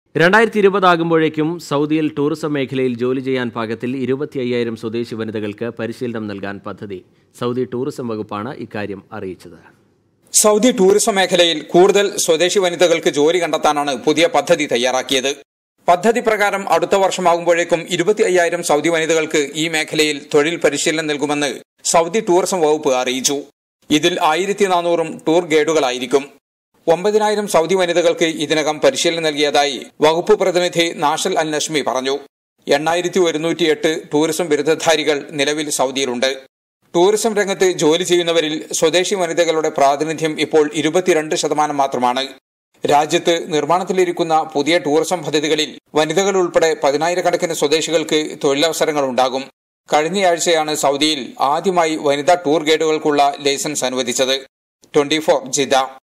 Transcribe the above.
രണ്ടായിരത്തി ഇരുപതാകുമ്പോഴേക്കും സൗദിയിൽ ടൂറിസം മേഖലയിൽ ജോലി ചെയ്യാൻ പാകത്തിൽ ഇരുപത്തി അയ്യായിരം സ്വദേശി വനിതകൾക്ക് പരിശീലനം നൽകാൻ പദ്ധതി സൗദി ടൂറിസം വകുപ്പാണ് ഇക്കാര്യം അറിയിച്ചത് സൗദി ടൂറിസം മേഖലയിൽ കൂടുതൽ സ്വദേശി വനിതകൾക്ക് ജോലി കണ്ടെത്താനാണ് പുതിയ പദ്ധതി തയ്യാറാക്കിയത് പദ്ധതി പ്രകാരം അടുത്ത വർഷമാകുമ്പോഴേക്കും ഇരുപത്തി അയ്യായിരം സൗദി വനിതകൾക്ക് ഈ മേഖലയിൽ തൊഴിൽ പരിശീലനം നൽകുമെന്ന് സൗദി ടൂറിസം വകുപ്പ് അറിയിച്ചു ഇതിൽ ആയിരത്തി നാനൂറും ടൂർ ഗൈഡുകളായിരിക്കും ഒമ്പതിനായിരം സൗദി വനിതകൾക്ക് ഇതിനകം പരിശീലനം നൽകിയതായി വകുപ്പ് പ്രതിനിധി നാഷൽ അൽ നഷ്മി പറഞ്ഞു എണ്ണായിരത്തി ഒരുന്നൂറ്റി എട്ട് ടൂറിസം ബിരുദധാരികൾ നിലവിൽ സൗദിയിലുണ്ട് ടൂറിസം രംഗത്ത് ജോലി ചെയ്യുന്നവരിൽ സ്വദേശി വനിതകളുടെ പ്രാതിനിധ്യം ഇപ്പോൾ ഇരുപത്തിരണ്ട് ശതമാനം മാത്രമാണ് രാജ്യത്ത് നിർമ്മാണത്തിലിരിക്കുന്ന പുതിയ ടൂറിസം പദ്ധതികളിൽ വനിതകൾ ഉൾപ്പെടെ പതിനായിരക്കണക്കിന് സ്വദേശികൾക്ക് തൊഴിലവസരങ്ങൾ ഉണ്ടാകും കഴിഞ്ഞയാഴ്ചയാണ് സൗദിയിൽ ആദ്യമായി വനിതാ ടൂർ ഗൈഡുകൾക്കുള്ള ലൈസൻസ് അനുവദിച്ചത് ട്വന്റി ഫോർ ജിദ്ദ